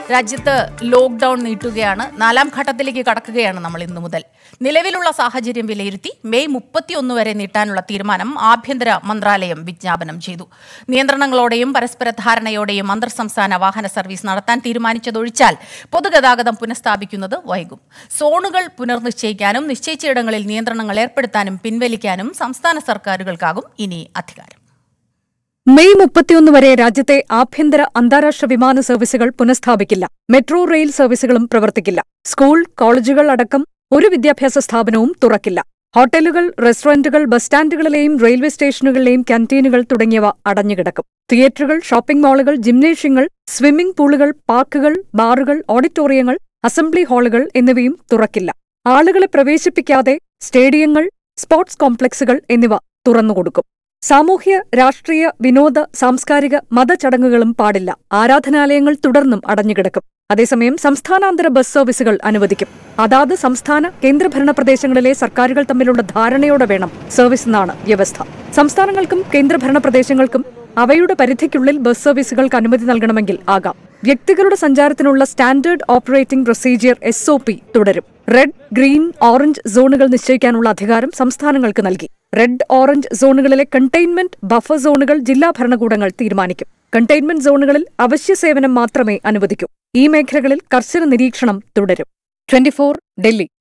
രാജ്യത്ത് ലോക്ക്ഡൌൺ നീട്ടുകയാണ് നാലാം ഘട്ടത്തിലേക്ക് കടക്കുകയാണ് നമ്മൾ ഇന്നു മുതൽ നിലവിലുള്ള സാഹചര്യം വിലയിരുത്തി മെയ് മുപ്പത്തിയൊന്ന് വരെ നീട്ടാനുള്ള തീരുമാനം ആഭ്യന്തര മന്ത്രാലയം വിജ്ഞാപനം ചെയ്തു നിയന്ത്രണങ്ങളോടെയും പരസ്പര ധാരണയോടെയും അന്തർ സംസ്ഥാന വാഹന സർവീസ് നടത്താൻ തീരുമാനിച്ചതൊഴിച്ചാൽ പൊതുഗതാഗതം പുനഃസ്ഥാപിക്കുന്നത് വൈകും സോണുകൾ പുനർനിശ്ചയിക്കാനും നിശ്ചയിച്ചയിടങ്ങളിൽ നിയന്ത്രണങ്ങൾ ഏർപ്പെടുത്താനും പിൻവലിക്കാനും സംസ്ഥാന സർക്കാരുകൾക്കാകും ഇനി അധികാരം മെയ് മുപ്പത്തിയൊന്ന് വരെ രാജ്യത്തെ ആഭ്യന്തര അന്താരാഷ്ട്ര വിമാന സർവീസുകൾ പുനഃസ്ഥാപിക്കില്ല മെട്രോ റെയിൽ സർവീസുകളും പ്രവർത്തിക്കില്ല സ്കൂൾ കോളേജുകൾ അടക്കം ഒരു വിദ്യാഭ്യാസ സ്ഥാപനവും തുറക്കില്ല ഹോട്ടലുകൾ റെസ്റ്റോറന്റുകൾ ബസ് സ്റ്റാൻഡുകളിലെയും റെയിൽവേ സ്റ്റേഷനുകളിലെയും ക്യാന്റീനുകൾ തുടങ്ങിയവ അടഞ്ഞുകിടക്കും തിയേറ്ററുകൾ ഷോപ്പിംഗ് മാളുകൾ ജിംനേഷ്യങ്ങൾ സ്വിമ്മിംഗ് പൂളുകൾ പാർക്കുകൾ ബാറുകൾ ഓഡിറ്റോറിയങ്ങൾ അസംബ്ലി ഹാളുകൾ എന്നിവയും തുറക്കില്ല ആളുകളെ പ്രവേശിപ്പിക്കാതെ സ്റ്റേഡിയങ്ങൾ സ്പോർട്സ് കോംപ്ലക്സുകൾ എന്നിവ തുറന്നുകൊടുക്കും സാമൂഹ്യ രാഷ്ട്രീയ വിനോദ സാംസ്കാരിക മതചടങ്ങുകളും പാടില്ല ആരാധനാലയങ്ങൾ തുടർന്നും അടഞ്ഞുകിടക്കും അതേസമയം സംസ്ഥാനാന്തര ബസ് സർവീസുകൾ അനുവദിക്കും അതാത് സംസ്ഥാന കേന്ദ്രഭരണ പ്രദേശങ്ങളിലെ സർക്കാരുകൾ തമ്മിലുള്ള ധാരണയോടെ വേണം സർവീസ് എന്നാണ് വ്യവസ്ഥ സംസ്ഥാനങ്ങൾക്കും കേന്ദ്രഭരണ പ്രദേശങ്ങൾക്കും അവയുടെ പരിധിക്കുള്ളിൽ ബസ് സർവീസുകൾക്ക് അനുമതി നൽകണമെങ്കിൽ ആകാം വ്യക്തികളുടെ സഞ്ചാരത്തിനുള്ള standard operating procedure S O P തുടരും റെഡ് ഗ്രീൻ ഓറഞ്ച് സോണുകൾ നിശ്ചയിക്കാനുള്ള അധികാരം സംസ്ഥാനങ്ങൾക്ക് നൽകി റെഡ് ഓറഞ്ച് സോണുകളിലെ കണ്ടെയ്ൻമെന്റ് ബഫർ സോണുകൾ ജില്ലാ ഭരണകൂടങ്ങൾ തീരുമാനിക്കും കണ്ടെയ്ൻമെന്റ് സോണുകളിൽ അവശ്യ സേവനം മാത്രമേ അനുവദിക്കൂ ഈ മേഖലകളിൽ കർശന നിരീക്ഷണം തുടരും ട്വന്റി ഡൽഹി